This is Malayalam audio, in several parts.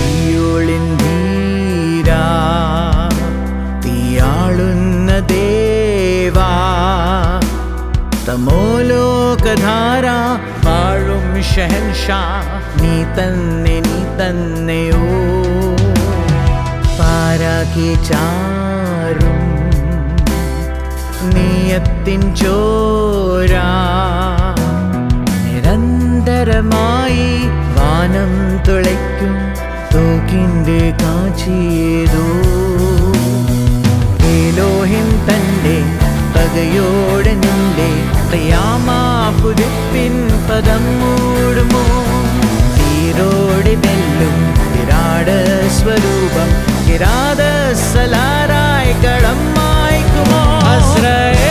സിയോളിൻ ധീരാ തീയാളുന്ന ദേവാ തമോലോകധാര വാഴും ഷഹൻഷാ നീ തന്നെ നീ തന്നെയോ പാരാക്കി ചാരും നീയത്തിൻ ചോരാ നിരന്തരമായി വാനം തുളയ്ക്കും തോക്കിൻ്റെ കാച്ചിയതോ ഏലോഹിം തൻ്റെ പകയോടെ നിന്റെ പ്രിയാമാപുരിപ്പിൻ പദം മൂടുമോ തീരോടെ വെല്ലും വിരാട സ്വരൂപം കിരാത സലാരായി കളം മായ്ക്കുമോ അസ്രയേൽ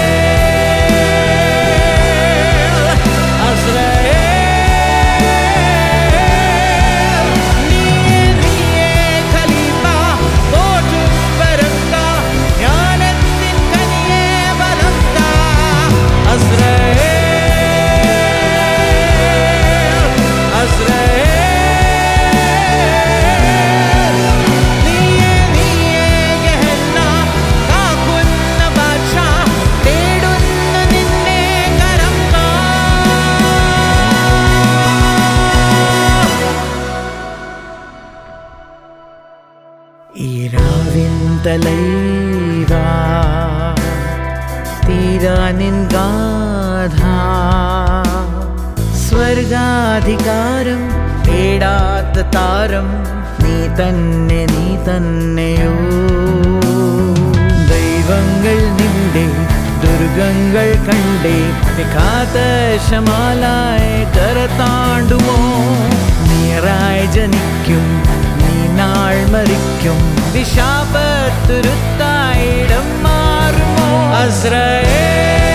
അസ്രയേൽ നീയേ നീയേ ഖലീഫ പോറ്റും വരണ്ട ജ്ഞാനത്തിൻ കനിയേ ബലണ്ട അസ്രയേൽ അസ്രയേൽ നീയേ നീയേ ഗഹന്ന കാക്കുന്ന ബാദ്ഷാ തേടുന്ന നിന്നെ കരമ്പാ ഈരാവിൻ തലൈവാ തീരാനിൻ ഗാഥ സ്വർഗാധികാരം തേടാത്ത താരം നീ തന്നെ നീ തന്നെയോ ദൈവങ്ങൾ നിന്റെ ദുർഗങ്ങൾ കണ്ടേ കാത്ത ശമാലായി കരത്താണ്ടുമോ നീറായി ജനിക്കും നീ നാൾ മരിക്കും വിശാപത്തുരുത്തായിടം മാറുമോ അസ്രയേ